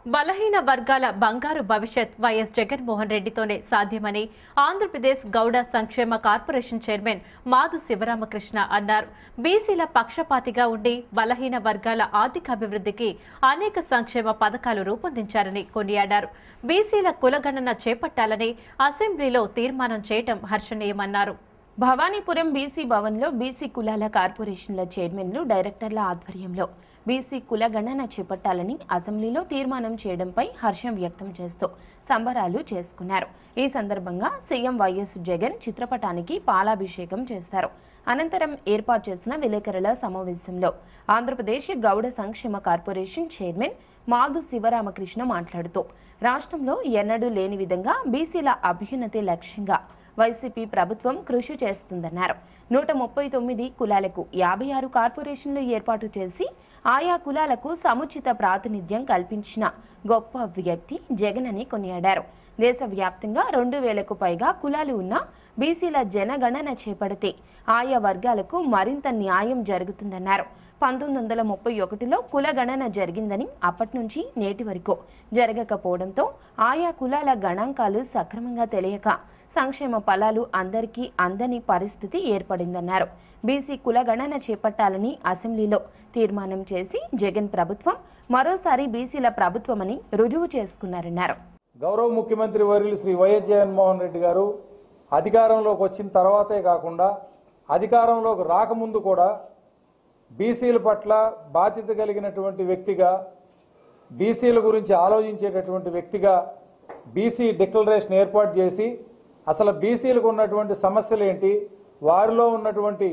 బలహీన వర్గాల బంగారు భవిష్యత్ వైఎస్ జగన్మోహన్ రెడ్డితోనే సాధ్యమని ఆంధ్రప్రదేశ్ గౌడ సంక్షేమ కార్పొరేషన్ చైర్మన్ మాధు శివరామకృష్ణ అన్నారు బీసీల పక్షపాతిగా ఉండి బలహీన వర్గాల ఆర్థికాభివృద్ధికి అనేక సంక్షేమ పథకాలు రూపొందించారని కొనియాడారు బీసీల కులగణన చేపట్టాలని అసెంబ్లీలో తీర్మానం చేయటం హర్షణీయమన్నారు భవానీపురం బీసీ భవన్లో బీసీ కులాల కార్పొరేషన్ల చైర్మన్లు డైరెక్టర్ల ఆధ్వర్యంలో బీసీ కుల గణన చేపట్టాలని అసెంబ్లీలో తీర్మానం చేయడంపై హర్షం వ్యక్తం చేస్తూ సంబరాలు చేసుకున్నారు ఈ సందర్భంగా సీఎం వైఎస్ జగన్ చిత్రపటానికి పాలాభిషేకం చేశారు అనంతరం ఏర్పాటు చేసిన విలేకరుల సమావేశంలో ఆంధ్రప్రదేశ్ గౌడ సంక్షేమ కార్పొరేషన్ చైర్మన్ మాధు శివరామకృష్ణ మాట్లాడుతూ రాష్ట్రంలో ఎన్నడూ లేని విధంగా బీసీల అభ్యున్నతి లక్ష్యంగా వైసీపీ ప్రభుత్వం కృషి చేస్తుందన్నారు నూట ముప్పై తొమ్మిది కులాలకు యాభై ఆరు కార్పొరేషన్లు ఏర్పాటు చేసి ఆయా కులాలకు సముచిత ప్రాతినిధ్యం కల్పించిన గొప్ప వ్యక్తి జగన్ అని కొనియాడారు దేశవ్యాప్తంగా రెండు వేలకు పైగా కులాలు ఉన్న బీసీల జనగణన చేపడితే ఆయా వర్గాలకు మరింత న్యాయం జరుగుతుందన్నారు పంతొమ్మిది వందల ముప్పై ఒకటిలో కుల గణన జరిగిందని అప్పటి నుంచి నేటి వరకు జరగకపోవడంతో ఆయా కులాల గణాంకాలు సక్రమంగా తెలియక సంక్షేమ ఫలాలు అందరికీ అందని పరిస్థితి ఏర్పడిందన్నారు బీసీ కుల గణన చేపట్టాలని అసెంబ్లీలో తీర్మానం చేసి జగన్ ప్రభుత్వం మరోసారి బీసీల ప్రభుత్వమని రుజువు చేసుకున్నారన్నారు గౌరవ ముఖ్యమంత్రి వర్యులు శ్రీ వైఎస్ జగన్మోహన్ రెడ్డి గారు అధికారంలోకి వచ్చిన తర్వాతే కాకుండా అధికారంలోకి రాకముందు కూడా బీసీల పట్ల బాధ్యత కలిగినటువంటి వ్యక్తిగా బీసీల గురించి ఆలోచించేటటువంటి వ్యక్తిగా బీసీ డిక్లరేషన్ ఏర్పాటు చేసి అసలు బీసీలకు ఉన్నటువంటి సమస్యలు ఏంటి వారిలో ఉన్నటువంటి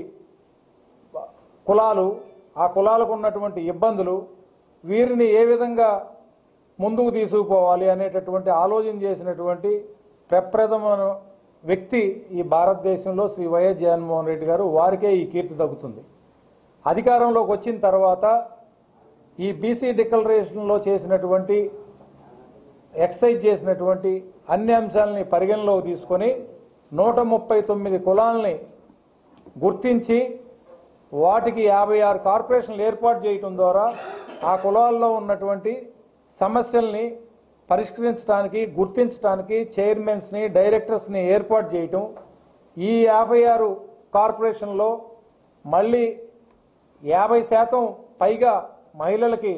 కులాలు ఆ కులాలకు ఉన్నటువంటి ఇబ్బందులు వీరిని ఏ విధంగా ముందుకు తీసుకుపోవాలి అనేటటువంటి ఆలోచన చేసినటువంటి ప్రప్రథమ వ్యక్తి ఈ భారతదేశంలో శ్రీ వైఎస్ జగన్మోహన్ రెడ్డి గారు వారికే ఈ కీర్తి దక్కుతుంది అధికారంలోకి వచ్చిన తర్వాత ఈ బీసీ డిక్లరేషన్లో చేసినటువంటి ఎక్సైజ్ చేసినటువంటి అన్ని అంశాలని పరిగణలోకి తీసుకొని నూట ముప్పై తొమ్మిది కులాలని గుర్తించి వాటికి యాభై ఆరు కార్పొరేషన్లు ఏర్పాటు చేయటం ద్వారా ఆ కులాల్లో ఉన్నటువంటి సమస్యల్ని పరిష్కరించడానికి గుర్తించడానికి చైర్మన్స్ని డైరెక్టర్స్ని ఏర్పాటు చేయటం ఈ యాభై ఆరు కార్పొరేషన్లో మళ్ళీ యాభై శాతం పైగా మహిళలకి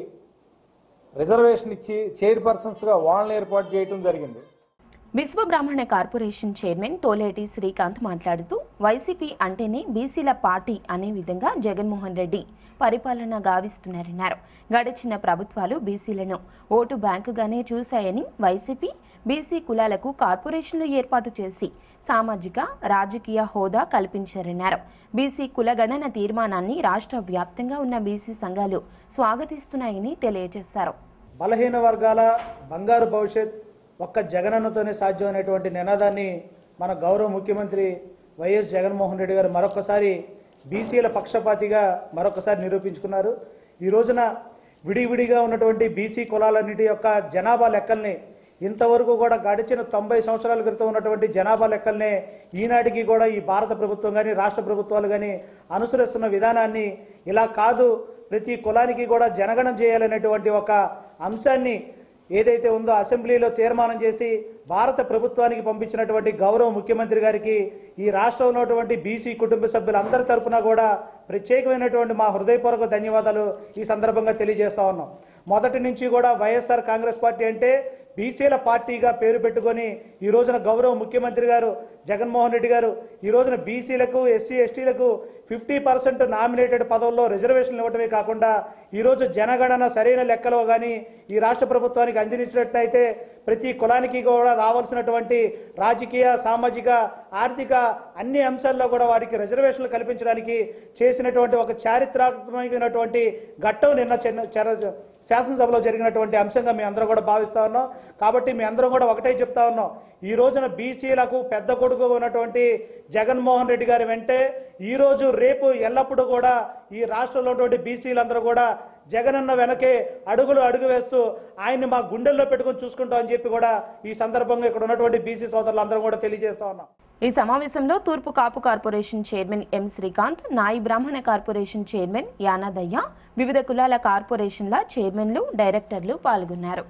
రిజర్వేషన్ ఇచ్చి చైర్పర్సన్స్గా వాళ్ళని ఏర్పాటు చేయటం జరిగింది విశ్వ బ్రాహ్మణ కార్పొరేషన్ చైర్మన్ తోలేటి శ్రీకాంత్ మాట్లాడుతూ వైసీపీ అంటేనే బీసీల పార్టీ అనే విధంగా జగన్మోహన్ రెడ్డి పరిపాలన గావిస్తున్నారన్నారు గడిచిన ప్రభుత్వాలు బీసీలను ఓటు బ్యాంకుగానే చూశాయని వైసీపీ బీసీ కులాలకు కార్పొరేషన్లు ఏర్పాటు చేసి సామాజిక రాజకీయ హోదా కల్పించారన్నారు బీసీ కులగణన తీర్మానాన్ని రాష్ట్ర వ్యాప్తంగా ఉన్న బీసీ సంఘాలు స్వాగతిస్తున్నాయని తెలియజేశారు బలహీన వర్గాల బంగారు భవిష్యత్ ఒక్క జగనన్నతోనే సాధ్యమైనటువంటి నినాదాన్ని మన గౌరవ ముఖ్యమంత్రి వైఎస్ జగన్మోహన్ రెడ్డి గారు మరొకసారి బీసీల పక్షపాతిగా మరొకసారి నిరూపించుకున్నారు ఈ రోజున విడివిడిగా ఉన్నటువంటి బీసీ కులాలన్నిటి యొక్క జనాభా లెక్కల్ని ఇంతవరకు కూడా గడిచిన తొంభై సంవత్సరాల క్రితం ఉన్నటువంటి జనాభా లెక్కల్నే ఈనాటికి కూడా ఈ భారత ప్రభుత్వం కానీ రాష్ట్ర ప్రభుత్వాలు కానీ అనుసరిస్తున్న విధానాన్ని ఇలా కాదు ప్రతి కులానికి కూడా జనగణన చేయాలనేటువంటి ఒక అంశాన్ని ఏదైతే ఉందో అసెంబ్లీలో తీర్మానం చేసి భారత ప్రభుత్వానికి పంపించినటువంటి గౌరవ ముఖ్యమంత్రి గారికి ఈ రాష్ట్రంలో ఉన్నటువంటి బీసీ కుటుంబ సభ్యులందరి తరపున కూడా ప్రత్యేకమైనటువంటి మా హృదయపూర్వక ధన్యవాదాలు ఈ సందర్భంగా తెలియజేస్తా ఉన్నాం మొదటి నుంచి కూడా వైఎస్ఆర్ కాంగ్రెస్ పార్టీ అంటే బీసీల పార్టీగా పేరు పెట్టుకొని ఈ రోజున గౌరవ ముఖ్యమంత్రి గారు జగన్మోహన్ రెడ్డి గారు ఈ రోజున బీసీలకు ఎస్సీ ఎస్టీలకు ఫిఫ్టీ పర్సెంట్ నామినేటెడ్ పదవుల్లో రిజర్వేషన్లు ఇవ్వటమే కాకుండా ఈరోజు జనగణన సరైన లెక్కలో కానీ ఈ రాష్ట్ర ప్రభుత్వానికి అందించినట్లయితే ప్రతి కులానికి కూడా రావాల్సినటువంటి రాజకీయ సామాజిక ఆర్థిక అన్ని అంశాల్లో కూడా వారికి రిజర్వేషన్లు కల్పించడానికి చేసినటువంటి ఒక చారిత్రాత్మకమైనటువంటి ఘట్టం నిన్న చెన్న- చెర- శాసనసభలో జరిగినటువంటి అంశంగా మీ అందరం కూడా భావిస్తా ఉన్నాం కాబట్టి మీ అందరం కూడా ఒకటే చెప్తా ఉన్నాం ఈ రోజున బీసీలకు పెద్ద కొడుకు ఉన్నటువంటి జగన్మోహన్ రెడ్డి గారి వెంటే ఈ రోజు రేపు ఎల్లప్పుడూ కూడా ఈ రాష్ట్రంలో ఉన్నటువంటి బీసీలందరూ కూడా జగనన్న వెనకే అడుగులు అడుగు వేస్తూ ఆయన్ని మా గుండెల్లో పెట్టుకొని చూసుకుంటాం అని చెప్పి కూడా ఈ సందర్భంగా ఇక్కడ ఉన్నటువంటి బీసీ సోదరులందరూ కూడా తెలియజేస్తా ఉన్నాం ఈ సమావేశంలో తూర్పు Kapu corporation chairman M Srikanth నాయి బ్రాహ్మణ కార్పొరేషన్ చైర్మన్ యానాదయ్య వివిధ కులాల కార్పొరేషన్ల చైర్మన్లు డైరెక్టర్లు పాల్గొన్నారు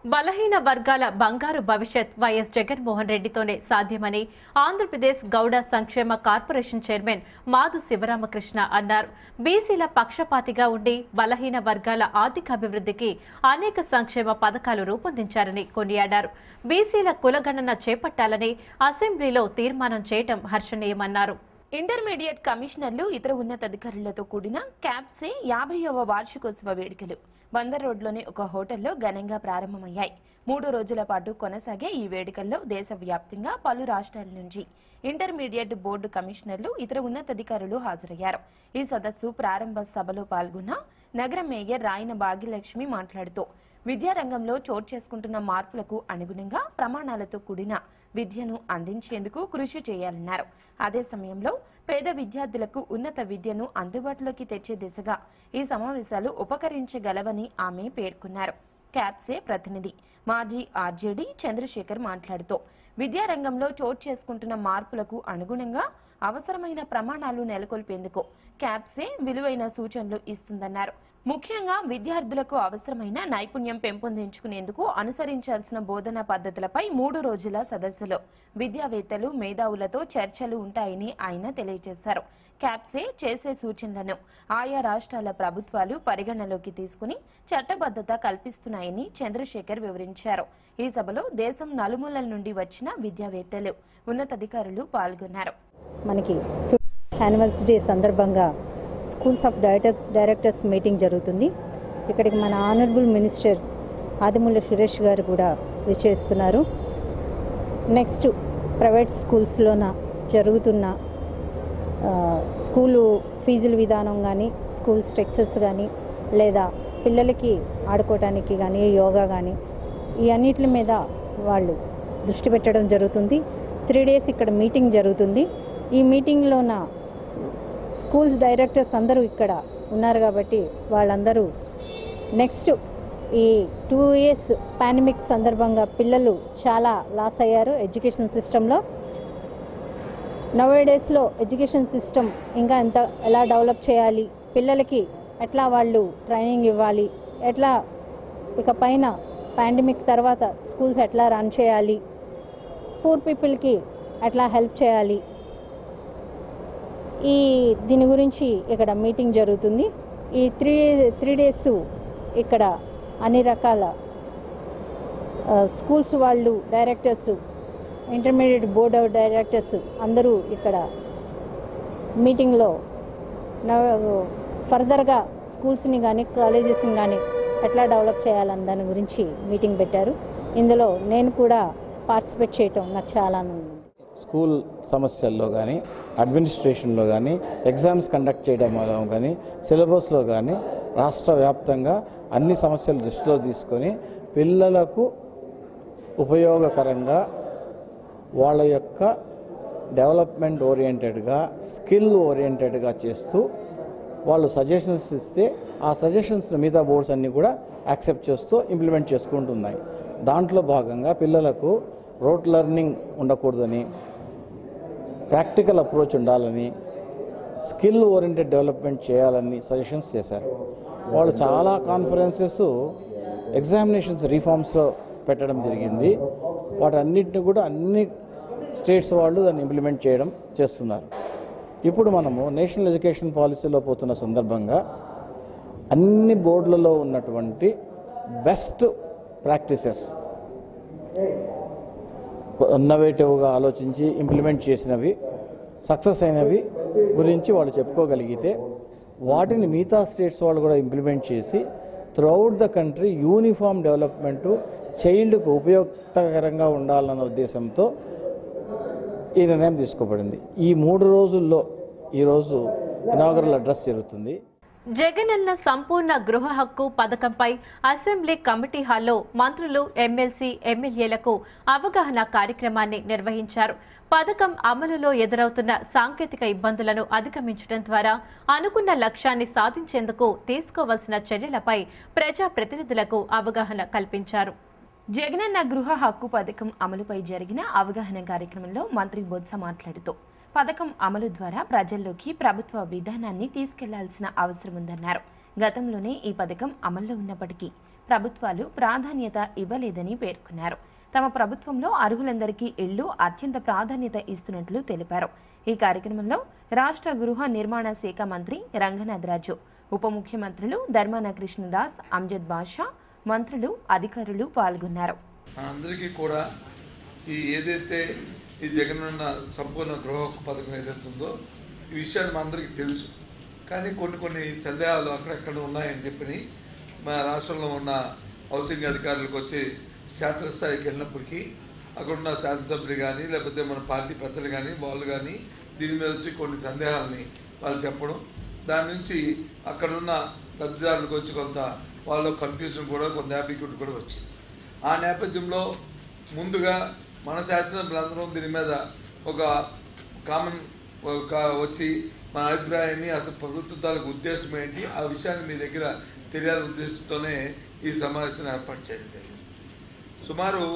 బలహీన వర్గాల బంగారు భవిష్యత్ వైఎస్ జగన్మోహన్ రెడ్డితోనే సాధ్యమని ఆంధ్రప్రదేశ్ గౌడ సంక్షేమ కార్పొరేషన్ చైర్మన్ మాధు శివరామకృష్ణ అన్నారు బీసీల పక్షపాతిగా ఉండి బలహీన వర్గాల ఆర్థికాభివృద్ధికి అనేక సంక్షేమ పథకాలు రూపొందించారని కొనియాడారు బీసీల కులగణన చేపట్టాలని అసెంబ్లీలో తీర్మానం చేయటం హర్షణీయమన్నారు ఇంటర్మీడియట్ కమిషనర్లు ఇతర ఉన్నతాధికారులతో కూడిన క్యాప్సే యాభైవ వార్షికోత్సవ వేడుకలు బందర్ రోడ్లోని ఒక హోటల్లో ఘనంగా ప్రారంభమయ్యాయి మూడు రోజుల పాటు కొనసాగే ఈ వేడుకల్లో దేశవ్యాప్తంగా పలు రాష్ట్రాల నుంచి ఇంటర్మీడియట్ బోర్డు కమిషనర్లు ఇతర ఉన్నతాధికారులు హాజరయ్యారు ఈ సదస్సు ప్రారంభ సభలో పాల్గొన్న నగర మేయర్ రాయన భాగ్యలక్ష్మి మాట్లాడుతూ విద్యారంగంలో చోటు చేసుకుంటున్న మార్పులకు అనుగుణంగా ప్రమాణాలతో కూడిన విద్యను అందించేందుకు కృషి చేయాలన్నారు అదే సమయంలో పేద విద్యార్థులకు ఉన్నత విద్యను అందుబాటులోకి తెచ్చే దిశగా ఈ సమావేశాలు ఉపకరించగలవని ఆమె పేర్కొన్నారు క్యాప్సే ప్రతినిధి మాజీ ఆర్జేడీ చంద్రశేఖర్ మాట్లాడుతూ విద్యారంగంలో చోటు చేసుకుంటున్న మార్పులకు అనుగుణంగా అవసరమైన ప్రమాణాలు నెలకొల్పేందుకు క్యాప్సే విలువైన సూచనలు ఇస్తుందన్నారు ముఖ్యంగా విద్యార్థులకు అవసరమైన నైపుణ్యం పెంపొందించుకునేందుకు అనుసరించాల్సిన బోధనా పద్ధతులపై మూడు రోజుల సదస్సులో విద్యావేత్తలు మేధావులతో చర్చలు ఉంటాయని ఆయన తెలియజేశారు క్యాప్సే చేసే సూచనలను ఆయా రాష్ట్రాల ప్రభుత్వాలు పరిగణలోకి తీసుకుని చట్టబద్ధత కల్పిస్తున్నాయని చంద్రశేఖర్ వివరించారు ఈ సభలో దేశం నలుమూలల నుండి వచ్చిన విద్యావేత్తలు ఉన్నతాధికారులు పాల్గొన్నారు మనకి యానివర్సరీ డే సందర్భంగా schools of director directors meeting జరుగుతుంది ఇక్కడికి మన ఆనరబుల్ మినిస్టర్ ఆదిమూల సురేష్ గారు కూడా విచ్చేస్తున్నారు నెక్స్ట్ ప్రైవేట్ స్కూల్స్లోన జరుగుతున్న ఆ, స్కూలు ఫీజుల విధానం కానీ స్కూల్ స్ట్రక్చర్స్ కానీ లేదా పిల్లలకి ఆడుకోవడానికి కానీ యోగా కానీ ఈ అన్నిటి మీద వాళ్ళు దృష్టి పెట్టడం జరుగుతుంది త్రీ డేస్ ఇక్కడ మీటింగ్ జరుగుతుంది ఈ మీటింగ్లోన స్కూల్స్ డైరెక్టర్స్ అందరూ ఇక్కడ ఉన్నారు కాబట్టి వాళ్ళందరూ నెక్స్ట్ ఈ టూ ఇయర్స్ పాండమిక్ సందర్భంగా పిల్లలు చాలా లాస్ అయ్యారు ఎడ్యుకేషన్ సిస్టంలో డేస్లో ఎడ్యుకేషన్ సిస్టమ్ ఇంకా ఎంత ఎలా డెవలప్ చేయాలి పిల్లలకి ఎట్లా వాళ్ళు ట్రైనింగ్ ఇవ్వాలి ఎట్లా ఇక పైన పాండమిక్ తర్వాత స్కూల్స్ ఎట్లా రన్ చేయాలి పూర్ పీపుల్కి ఎట్లా హెల్ప్ చేయాలి ఈ దీని గురించి ఇక్కడ మీటింగ్ జరుగుతుంది ఈ త్రీ త్రీ డేస్ ఇక్కడ అన్ని రకాల ఆ, స్కూల్స్ వాళ్ళు directors intermediate board of directors అందరూ ఇక్కడ మీటింగ్లో నవ- ఫర్దర్గా స్కూల్స్ని కానీ కాలేజెస్ని కానీ ఎట్లా డెవలప్ చేయాలని దాని గురించి మీటింగ్ పెట్టారు ఇందులో నేను కూడా పార్టిసిపేట్ చేయటం నాకు చాలా ఆనందం ఉంది స్కూల్ సమస్యల్లో కానీ అడ్మినిస్ట్రేషన్లో కానీ ఎగ్జామ్స్ కండక్ట్ చేయడంలో కానీ సిలబస్లో కానీ రాష్ట్ర వ్యాప్తంగా అన్ని సమస్యలు దృష్టిలో తీసుకొని పిల్లలకు ఉపయోగకరంగా వాళ్ళ యొక్క డెవలప్మెంట్ ఓరియంటెడ్గా స్కిల్ ఓరియంటెడ్గా చేస్తూ వాళ్ళు సజెషన్స్ ఇస్తే ఆ సజెషన్స్ మిగతా బోర్డ్స్ అన్నీ కూడా యాక్సెప్ట్ చేస్తూ ఇంప్లిమెంట్ చేసుకుంటున్నాయి దాంట్లో భాగంగా పిల్లలకు రోట్ లెర్నింగ్ ఉండకూడదని ప్రాక్టికల్ అప్రోచ్ ఉండాలని స్కిల్ ఓరియంటెడ్ డెవలప్మెంట్ చేయాలని సజెషన్స్ చేశారు వాళ్ళు చాలా కాన్ఫరెన్సెస్ ఎగ్జామినేషన్స్ రీఫార్మ్స్లో పెట్టడం జరిగింది వాటన్నిటిని కూడా అన్ని స్టేట్స్ వాళ్ళు దాన్ని ఇంప్లిమెంట్ చేయడం చేస్తున్నారు ఇప్పుడు మనము నేషనల్ ఎడ్యుకేషన్ పాలసీలో పోతున్న సందర్భంగా అన్ని బోర్డులలో ఉన్నటువంటి బెస్ట్ ప్రాక్టీసెస్ ఇన్నోవేటివ్గా ఆలోచించి ఇంప్లిమెంట్ చేసినవి సక్సెస్ అయినవి గురించి వాళ్ళు చెప్పుకోగలిగితే వాటిని మిగతా స్టేట్స్ వాళ్ళు కూడా ఇంప్లిమెంట్ చేసి throughout the country uniform development చైల్డ్కు ఉపయోగకరంగా ఉండాలన్న ఉద్దేశంతో ఈ నిర్ణయం తీసుకోబడింది ఈ మూడు రోజుల్లో ఈరోజు ఇనాగరల్ అడ్రస్ జరుగుతుంది జగనన్న సంపూర్ణ గృహ హక్కు పథకంపై అసెంబ్లీ కమిటీ హాల్లో మంత్రులు ఎమ్మెల్సీ ఎమ్మెల్యేలకు అవగాహన కార్యక్రమాన్ని నిర్వహించారు పథకం అమలులో ఎదురవుతున్న సాంకేతిక ఇబ్బందులను అధిగమించడం ద్వారా అనుకున్న లక్ష్యాన్ని సాధించేందుకు తీసుకోవాల్సిన చర్యలపై ప్రజా ప్రతినిధులకు అవగాహన కల్పించారు జగనన్న గృహ హక్కు పథకం అమలుపై జరిగిన అవగాహన కార్యక్రమంలో మంత్రి బొత్స మాట్లాడుతూ పథకం అమలు ద్వారా ప్రజల్లోకి ప్రభుత్వ విధానాన్ని తీసుకెళ్లాల్సిన అవసరం ఉందన్నారు గతంలోనే ఈ పథకం అమల్లో ఉన్నప్పటికీ ప్రభుత్వాలు ప్రాధాన్యత ఇవ్వలేదని పేర్కొన్నారు తమ ప్రభుత్వంలో అర్హులందరికీ ఇళ్లు అత్యంత ప్రాధాన్యత ఇస్తున్నట్లు తెలిపారు ఈ కార్యక్రమంలో రాష్ట్ర గృహ నిర్మాణ శాఖ మంత్రి రంగనాథ్ రాజు ఉప ముఖ్యమంత్రులు ధర్మాన కృష్ణదాస్ అంజద్ బాషా మంత్రులు అధికారులు పాల్గొన్నారు అందరికీ కూడా ఈ ఏదైతే ఈ జగనన్న సంపూర్ణ గృహ హక్కు పథకం ఏదైతే ఉందో ఈ విషయాన్ని మా అందరికీ తెలుసు కానీ కొన్ని కొన్ని సందేహాలు అక్కడక్కడ ఉన్నాయని చెప్పి మా రాష్ట్రంలో ఉన్న హౌసింగ్ అధికారులకు వచ్చి క్షేత్రస్థాయికి వెళ్ళినప్పటికీ అక్కడ ఉన్న శాసనసభ్యులు కానీ లేకపోతే మన పార్టీ పెద్దలు కానీ వాళ్ళు కానీ దీని మీద వచ్చి కొన్ని సందేహాలని వాళ్ళు చెప్పడం దాని నుంచి అక్కడ ఉన్న లబ్ధిదారులకు వచ్చి కొంత వాళ్ళ కన్ఫ్యూజన్ కూడా కొంత యాపిక్యూట్ కూడా వచ్చింది ఆ నేపథ్యంలో ముందుగా మన శాసనసభ్యులందరం దీని మీద ఒక కామన్ ఒక వచ్చి మన అభిప్రాయాన్ని అసలు ప్రభుత్వ తాలూకు ఉద్దేశం ఏంటి ఆ విషయాన్ని మీ దగ్గర తెలియాలని ఉద్దేశంతోనే ఈ సమావేశాన్ని ఏర్పాటు చేయడం జరిగింది సుమారు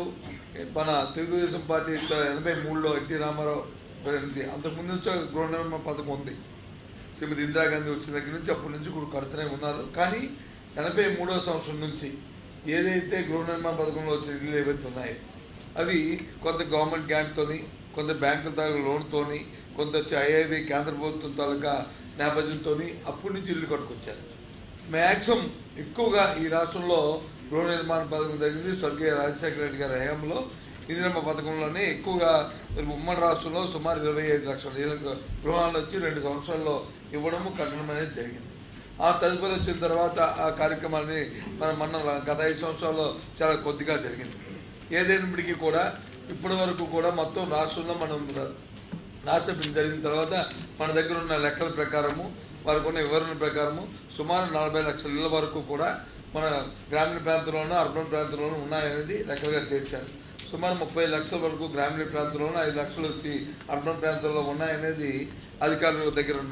మన తెలుగుదేశం పార్టీ ఎనభై మూడులో ఎన్టీ రామారావు గారి అంతకుముందు నుంచి ఒక గృహ నిర్మాణ పథకం ఉంది శ్రీమతి ఇందిరాగాంధీ వచ్చిన దగ్గర నుంచి అప్పటి నుంచి కూడా కడుతూనే ఉన్నారు కానీ ఎనభై మూడో సంవత్సరం నుంచి ఏదైతే గృహ నిర్మాణ పథకంలో వచ్చిన ఇల్లు ఏవైతే ఉన్నాయో అవి కొంత గవర్నమెంట్ గ్రాంట్తోని కొంత బ్యాంకుల తాలూకా లోన్తోని కొంత వచ్చి ఐఐబి కేంద్ర ప్రభుత్వం తాలూకా నేపథ్యంతో అప్పటి నుంచి ఇల్లు కట్టుకొచ్చారు మ్యాక్సిమం ఎక్కువగా ఈ రాష్ట్రంలో గృహ నిర్మాణ పథకం జరిగింది స్వర్గీయ రాజశేఖర రెడ్డి గారి హయాంలో ఇందిరమ్మ పథకంలోనే ఎక్కువగా ఉమ్మడి రాష్ట్రంలో సుమారు ఇరవై ఐదు లక్షల ఇళ్ళ గృహాలు వచ్చి రెండు సంవత్సరాల్లో ఇవ్వడము కట్టడం అనేది జరిగింది ఆ తదుపరి వచ్చిన తర్వాత ఆ కార్యక్రమాన్ని మనం మన గత ఐదు సంవత్సరాల్లో చాలా కొద్దిగా జరిగింది ఏదైనప్పటికీ కూడా ఇప్పటి వరకు కూడా మొత్తం రాష్ట్రంలో మనం ర- రాష్ట్ర విభజన జరిగిన తర్వాత మన దగ్గర ఉన్న లెక్కల ప్రకారము వారికి ఉన్న వివరణ ప్రకారము సుమారు నలభై లక్షల ఇళ్ళ వరకు కూడా మన గ్రామీణ ప్రాంతంలోనూ అర్బన్ ప్రాంతంలోనూ ఉన్నాయనేది లెక్కలుగా తేల్చారు సుమారు ముప్పై లక్షల వరకు గ్రామీణ ప్రాంతంలోనూ ఐదు లక్షలు వచ్చి అర్బన్ ప్రాంతంలో ఉన్నాయనేది అధికారుల దగ్గర ఉన్న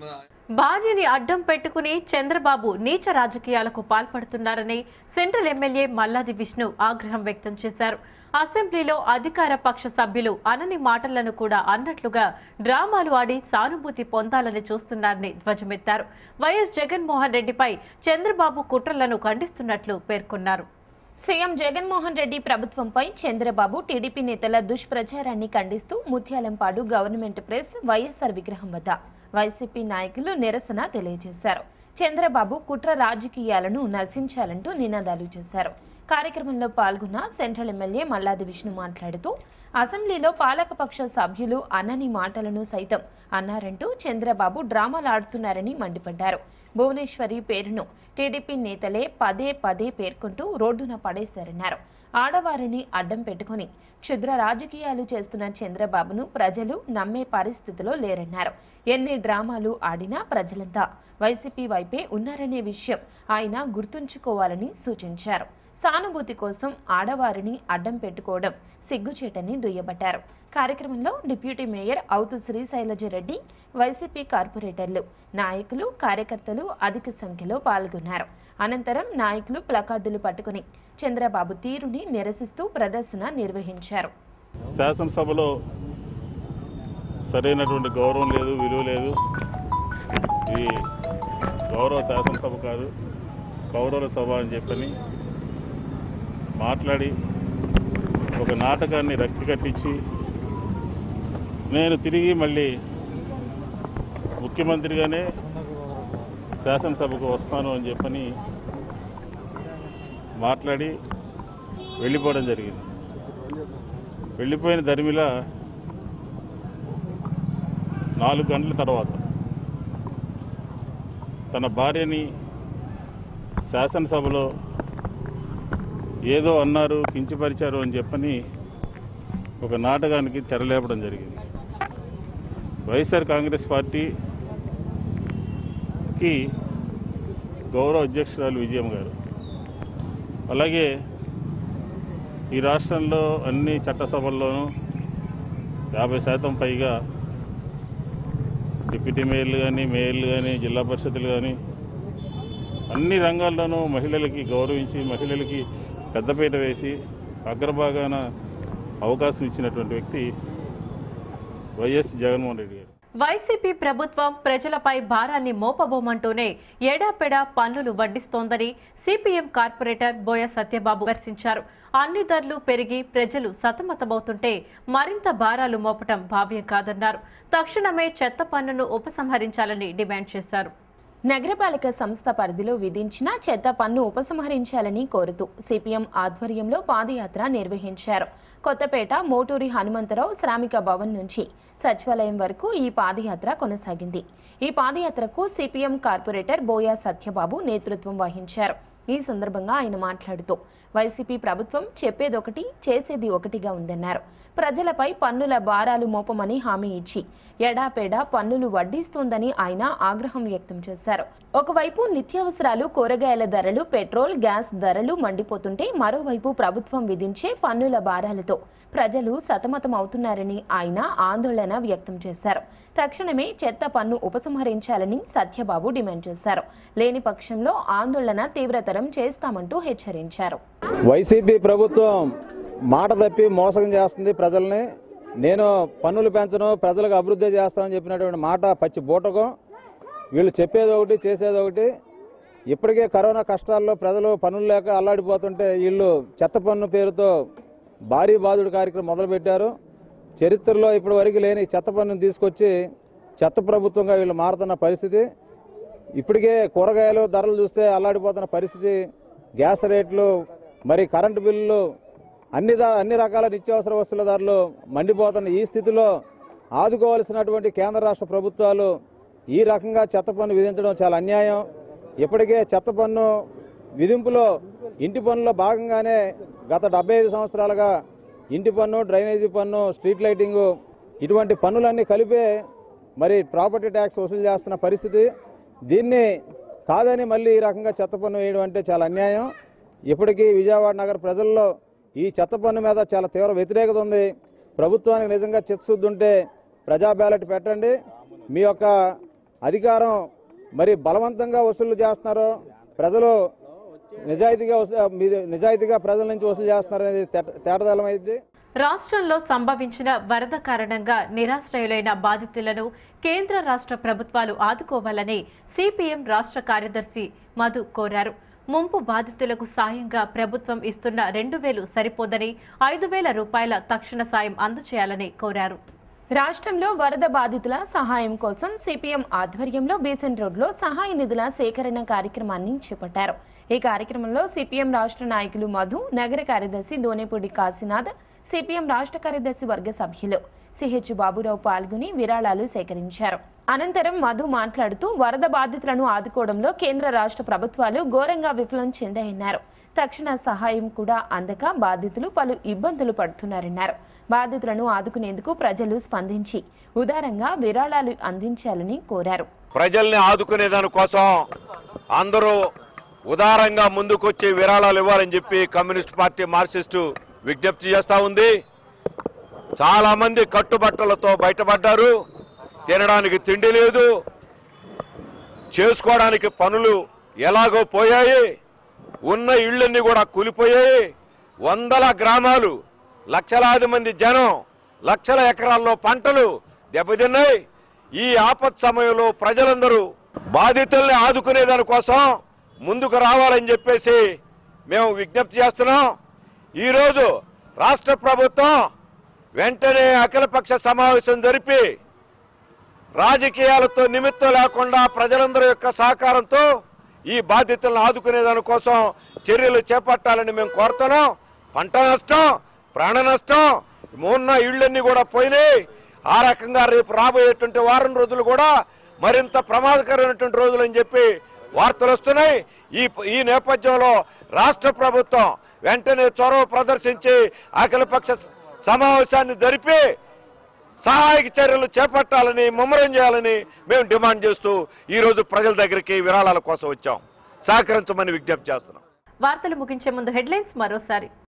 భార్యని అడ్డం పెట్టుకుని చంద్రబాబు నీచ రాజకీయాలకు పాల్పడుతున్నారని సెంట్రల్ ఎమ్మెల్యే మల్లాది విష్ణు ఆగ్రహం వ్యక్తం చేశారు అసెంబ్లీలో అధికార పక్ష సభ్యులు అనని మాటలను కూడా అన్నట్లుగా డ్రామాలు ఆడి సానుభూతి పొందాలని చూస్తున్నారని ధ్వజమెత్తారు వైఎస్ జగన్మోహన్ రెడ్డిపై చంద్రబాబు కుట్రలను ఖండిస్తున్నట్లు పేర్కొన్నారు సీఎం జగన్మోహన్ రెడ్డి ప్రభుత్వంపై చంద్రబాబు టీడీపీ నేతల దుష్ప్రచారాన్ని ఖండిస్తూ ముత్యాలంపాడు గవర్నమెంట్ ప్రెస్ వైఎస్ఆర్ విగ్రహం వద్ద వైసీపీ నాయకులు నిరసన తెలియజేశారు చంద్రబాబు కుట్ర రాజకీయాలను నశించాలంటూ నినాదాలు చేశారు కార్యక్రమంలో పాల్గొన్న సెంట్రల్ ఎమ్మెల్యే మల్లాది విష్ణు మాట్లాడుతూ అసెంబ్లీలో పాలకపక్ష సభ్యులు అనని మాటలను సైతం అన్నారంటూ చంద్రబాబు డ్రామాలాడుతున్నారని మండిపడ్డారు భువనేశ్వరి పేరును టీడీపీ నేతలే పదే పదే పేర్కొంటూ రోడ్డున పడేశారన్నారు ఆడవారిని అడ్డం పెట్టుకుని క్షుద్ర రాజకీయాలు చేస్తున్న చంద్రబాబును ప్రజలు నమ్మే పరిస్థితిలో లేరన్నారు ఎన్ని డ్రామాలు ఆడినా ప్రజలంతా వైసీపీ వైపే ఉన్నారనే విషయం ఆయన గుర్తుంచుకోవాలని సూచించారు సానుభూతి కోసం ఆడవారిని అడ్డం పెట్టుకోవడం సిగ్గుచేటని దుయ్యబట్టారు కార్యక్రమంలో డిప్యూటీ మేయర్ అవుతు శ్రీశైలజరెడ్డి వైసీపీ కార్పొరేటర్లు నాయకులు కార్యకర్తలు అధిక సంఖ్యలో పాల్గొన్నారు అనంతరం నాయకులు ప్లకార్డులు పట్టుకుని చంద్రబాబు తీరుని నిరసిస్తూ ప్రదర్శన నిర్వహించారు శాసనసభలో సరైనటువంటి గౌరవం లేదు విలువ లేదు ఇది గౌరవ శాసనసభ కాదు కౌరవ సభ అని చెప్పని మాట్లాడి ఒక నాటకాన్ని రక్తి కట్టించి నేను తిరిగి మళ్ళీ ముఖ్యమంత్రిగానే శాసనసభకు వస్తాను అని చెప్పని మాట్లాడి వెళ్ళిపోవడం జరిగింది వెళ్ళిపోయిన దరిమిల నాలుగు గంటల తర్వాత తన భార్యని శాసనసభలో ఏదో అన్నారు కించపరిచారు అని చెప్పని ఒక నాటకానికి తెరలేపడం జరిగింది వైఎస్ఆర్ కాంగ్రెస్ పార్టీకి గౌరవ అధ్యక్షురాలు విజయం గారు అలాగే ఈ రాష్ట్రంలో అన్ని చట్టసభల్లోనూ యాభై శాతం పైగా డిప్యూటీ మేయర్లు కానీ మేయర్లు కానీ జిల్లా పరిషత్తులు కానీ అన్ని రంగాల్లోనూ మహిళలకి గౌరవించి మహిళలకి పెద్దపీట వేసి అగ్రభాగాన అవకాశం ఇచ్చినటువంటి వ్యక్తి వైఎస్ జగన్మోహన్ రెడ్డి గారు వైసీపీ ప్రభుత్వం ప్రజలపై భారాన్ని మోపబోమంటూనే ఎడాపెడా పన్నులు వడ్డిస్తోందని సిపిఎం కార్పొరేటర్ బోయ సత్యబాబు విమర్శించారు అన్ని ధరలు పెరిగి ప్రజలు సతమతమవుతుంటే మరింత భారాలు మోపటం భావ్యం కాదన్నారు తక్షణమే చెత్త పన్నును ఉపసంహరించాలని డిమాండ్ చేశారు నగరపాలక సంస్థ పరిధిలో విధించిన చెత్త పన్ను ఉపసంహరించాలని కోరుతూ సిపిఎం ఆధ్వర్యంలో పాదయాత్ర నిర్వహించారు కొత్తపేట మోటూరి హనుమంతరావు శ్రామిక భవన్ నుంచి సచివాలయం వరకు ఈ పాదయాత్ర కొనసాగింది ఈ పాదయాత్రకు సిపిఎం కార్పొరేటర్ బోయా సత్యబాబు నేతృత్వం వహించారు ఈ సందర్భంగా ఆయన మాట్లాడుతూ వైసీపీ ప్రభుత్వం చెప్పేదొకటి చేసేది ఒకటిగా ఉందన్నారు ప్రజలపై పన్నుల భారాలు మోపమని హామీ ఇచ్చి ఎడాపెడా పన్నులు వడ్డిస్తోందని ఆయన ఆగ్రహం వ్యక్తం చేశారు ఒకవైపు నిత్యావసరాలు కూరగాయల ధరలు పెట్రోల్ గ్యాస్ ధరలు మండిపోతుంటే మరోవైపు ప్రభుత్వం విధించే పన్నుల భారాలతో ప్రజలు సతమతం అవుతున్నారని ఆయన ఆందోళన వ్యక్తం చేశారు తక్షణమే చెత్త పన్ను ఉపసంహరించాలని సత్యబాబు డిమాండ్ చేశారు లేని పక్షంలో ఆందోళన తీవ్రతరం చేస్తామంటూ హెచ్చరించారు వైసీపీ ప్రభుత్వం మాట తప్పి మోసం చేస్తుంది ప్రజల్ని నేను పన్నులు పెంచను ప్రజలకు అభివృద్ధి చేస్తామని చెప్పినటువంటి మాట పచ్చి బూటకం వీళ్ళు చెప్పేది ఒకటి చేసేది ఒకటి ఇప్పటికే కరోనా కష్టాల్లో ప్రజలు పనులు లేక అల్లాడిపోతుంటే వీళ్ళు చెత్త పన్ను పేరుతో భారీ బాధుడు కార్యక్రమం మొదలుపెట్టారు చరిత్రలో ఇప్పటి వరకు లేని చెత్త పన్నును తీసుకొచ్చి చెత్త ప్రభుత్వంగా వీళ్ళు మారుతున్న పరిస్థితి ఇప్పటికే కూరగాయలు ధరలు చూస్తే అల్లాడిపోతున్న పరిస్థితి గ్యాస్ రేట్లు మరి కరెంటు బిల్లులు అన్ని దా- అన్ని రకాల నిత్యావసర వస్తువుల ధరలు మండిపోతున్న ఈ స్థితిలో ఆదుకోవాల్సినటువంటి కేంద్ర రాష్ట్ర ప్రభుత్వాలు ఈ రకంగా చెత్త పన్ను విధించడం చాలా అన్యాయం ఇప్పటికే చెత్త పన్ను విధింపులో ఇంటి పన్నులో భాగంగానే గత డెబ్బై ఐదు సంవత్సరాలుగా ఇంటి పన్ను డ్రైనేజీ పన్ను స్ట్రీట్ లైటింగు ఇటువంటి పన్నులన్నీ కలిపే మరి ప్రాపర్టీ ట్యాక్స్ వసూలు చేస్తున్న పరిస్థితి దీన్ని కాదని మళ్ళీ ఈ రకంగా చెత్త పన్ను వేయడం అంటే చాలా అన్యాయం ఇప్పటికీ విజయవాడ నగర ప్రజల్లో ఈ చెత్త పన్ను మీద చాలా తీవ్ర వ్యతిరేకత ఉంది ప్రభుత్వానికి నిజంగా చిత్తశుద్ధి ఉంటే ప్రజా బ్యాలెట్ పెట్టండి మీ యొక్క అధికారం మరి బలవంతంగా వసూలు చేస్తున్నారో ప్రజలు నిజాయితీగా వసూ- మీ- నిజాయితీగా ప్రజల నుంచి వసూలు చేస్తున్నారనేది తేట- తేటతెల్లమైంది రాష్ట్రంలో సంభవించిన వరద కారణంగా నిరాశ్రయులైన బాధితులను కేంద్ర రాష్ట్ర ప్రభుత్వాలు ఆదుకోవాలని సిపిఎం రాష్ట్ర కార్యదర్శి మధు కోరారు ముంపు బాధితులకు సాయంగా ప్రభుత్వం ఇస్తున్న రెండు వేలు సరిపోదని ఐదు వేల రూపాయల తక్షణ సాయం అందజేయాలని కోరారు రాష్ట్రంలో వరద బాధితుల సహాయం కోసం సిపిఎం ఆధ్వర్యంలో బేసన్ రోడ్లో సహాయ నిధుల సేకరణ కార్యక్రమాన్ని చేపట్టారు ఈ కార్యక్రమంలో సిపిఎం రాష్ట్ర నాయకులు మధు నగర కార్యదర్శి దోనేపూడి కాశీనాథ్ సిపిఎం రాష్ట్ర కార్యదర్శి వర్గ సభ్యులు సిహెచ్ బాబురావు పాల్గొని విరాళాలు సేకరించారు అనంతరం మధు మాట్లాడుతూ వరద బాధితులను ఆదుకోవడంలో కేంద్ర రాష్ట్ర ప్రభుత్వాలు ఘోరంగా విఫలం చెందాయన్నారు తక్షణ సహాయం కూడా అందక బాధితులు పలు ఇబ్బందులు పడుతున్నారన్నారు బాధితులను ఆదుకునేందుకు ప్రజలు స్పందించి ఉదారంగా విరాళాలు అందించాలని కోరారు ప్రజల్ని ఆదుకునే దానికోసం అందరూ ఉదారంగా ముందుకొచ్చి విరాళాలు ఇవ్వాలని చెప్పి కమ్యూనిస్ట్ పార్టీ మార్క్సిస్టు విజ్ఞప్తి చేస్తా ఉంది చాలా మంది కట్టుబట్టలతో బయటపడ్డారు తినడానికి తిండి లేదు చేసుకోవడానికి పనులు ఎలాగో పోయాయి ఉన్న ఇళ్ళన్నీ కూడా కూలిపోయాయి వందల గ్రామాలు లక్షలాది మంది జనం లక్షల ఎకరాల్లో పంటలు దెబ్బతిన్నాయి ఈ ఆపత్ సమయంలో ప్రజలందరూ బాధితుల్ని ఆదుకునే దానికోసం ముందుకు రావాలని చెప్పేసి మేము విజ్ఞప్తి చేస్తున్నాం ఈరోజు రాష్ట్ర ప్రభుత్వం వెంటనే అఖిలపక్ష సమావేశం జరిపి రాజకీయాలతో నిమిత్తం లేకుండా ప్రజలందరి యొక్క సహకారంతో ఈ బాధ్యతలను ఆదుకునే దానికోసం చర్యలు చేపట్టాలని మేము కోరుతున్నాం పంట నష్టం ప్రాణ నష్టం ఉన్న ఇళ్ళన్నీ కూడా పోయినాయి ఆ రకంగా రేపు రాబోయేటువంటి వారం రోజులు కూడా మరింత ప్రమాదకరమైనటువంటి రోజులు అని చెప్పి వార్తలు వస్తున్నాయి ఈ ఈ నేపథ్యంలో రాష్ట్ర ప్రభుత్వం వెంటనే చొరవ ప్రదర్శించి అఖిలపక్ష సమావేశాన్ని జరిపి సహాయక చర్యలు చేపట్టాలని ముమ్మరం చేయాలని మేము డిమాండ్ చేస్తూ ఈ రోజు ప్రజల దగ్గరికి విరాళాల కోసం వచ్చాం సహకరించమని విజ్ఞప్తి చేస్తున్నాం వార్తలు ముగించే ముందు హెడ్లైన్స్ మరోసారి